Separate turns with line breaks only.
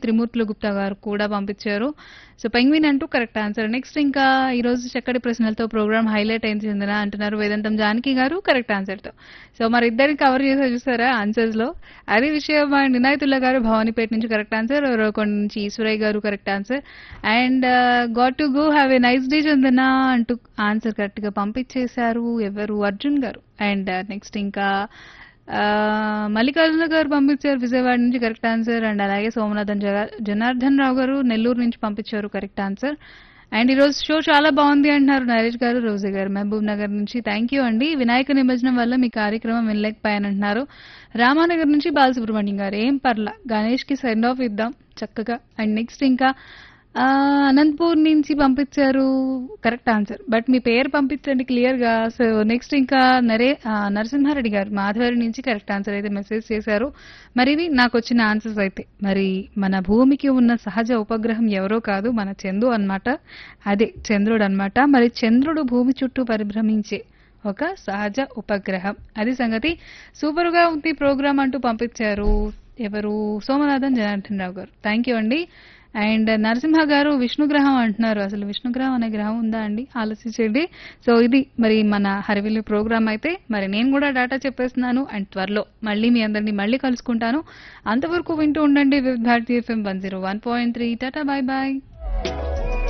త్రిమూర్తులు గుప్తా గారు కూడా పంపించారు సో పెంగ్విన్ అంటూ కరెక్ట్ ఆన్సర్ నెక్స్ట్ ఇంకా ఈ రోజు చక్కటి ప్రశ్నలతో ప్రోగ్రామ్ హైలైట్ అయింది చెందిన అంటున్నారు వేదాంతం జానకి గారు కరెక్ట్ ఆన్సర్ తో సో మరి ఇద్దరిని కవర్ చేసా చూసారా ఆన్సర్స్ లో అదే విషయం అండ్ నినాయతుల్లా గారు భవానీపేట నుంచి కరెక్ట్ ఆన్సర్ రోకొండ నుంచి ఈశ్వరయ్య గారు correct answer and got to go have a nice day Chandana అంటూ ఆన్సర్ కరెక్ట్ గా పంపించేశారు ఎవరు అర్జున్ గారు అండ్ నెక్స్ట్ ఇంకా ఆ, మల్లికార్జున గారు పంపించారు విజయవాడ నుంచి కరెక్ట్ ఆన్సర్ అండ్ అలాగే సోమనాథన్ జగ- జనార్దన్ రావు గారు నెల్లూరు నుంచి పంపించారు కరెక్ట్ ఆన్సర్ అండ్ ఈ రోజు షో చాలా బాగుంది అంటున్నారు నరేష్ గారు రోజే గారు మహబూబ్ నగర్ నుంచి థ్యాంక్ యూ అండి వినాయక నిమజ్జనం వల్ల మీ కార్యక్రమం వినలేకపోయానంటున్నారు రామానగర్ నుంచి బాలసుబ్రహ్మణ్యం గారు ఏం పర్లా గణేష్ కి సెండ్ ఆఫ్ ఇద్దాం చక్కగా అండ్ నెక్స్ట్ ఇంకా ఆ, అనంతపూర్ నుంచి పంపించారు కరెక్ట్ ఆన్సర్ బట్ మీ పేరు పంపించండి క్లియర్ గా సో నెక్స్ట్ ఇంకా నరే ఆ, నరసింహారెడ్డి గారు మాధవరి నుంచి కరెక్ట్ ఆన్సర్ అయితే మెసేజ్ చేశారు మరి ఇవి నాకు వచ్చిన ఆన్సర్స్ అయితే మరి మన భూమికి ఉన్న సహజ ఉపగ్రహం ఎవరో కాదు మన చందు అన్నమాట అదే చంద్రుడు అన్నమాట మరి చంద్రుడు భూమి చుట్టూ పరిభ్రమించే ఒక సహజ ఉపగ్రహం అది సంగతి సూపర్ గా ఉంది ప్రోగ్రామ్ అంటూ పంపించారు ఎవరు సోమనాథన్ జనార్దన్ రావు గారు థ్యాంక్ యూ అండి అండ్ నరసింహ గారు విష్ణుగ్రహం అంటున్నారు అసలు విష్ణుగ్రహం అనే గ్రహం ఉందా అండి ఆలోచించండి సో ఇది మరి మన హరివిల్లు ప్రోగ్రామ్ అయితే మరి నేను కూడా డాటా చెప్పేస్తున్నాను అండ్ త్వరలో మళ్ళీ మీ అందరినీ మళ్ళీ కలుసుకుంటాను అంతవరకు వింటూ ఉండండి వివిధ భారతీయ FM one zero one point three tata bye bye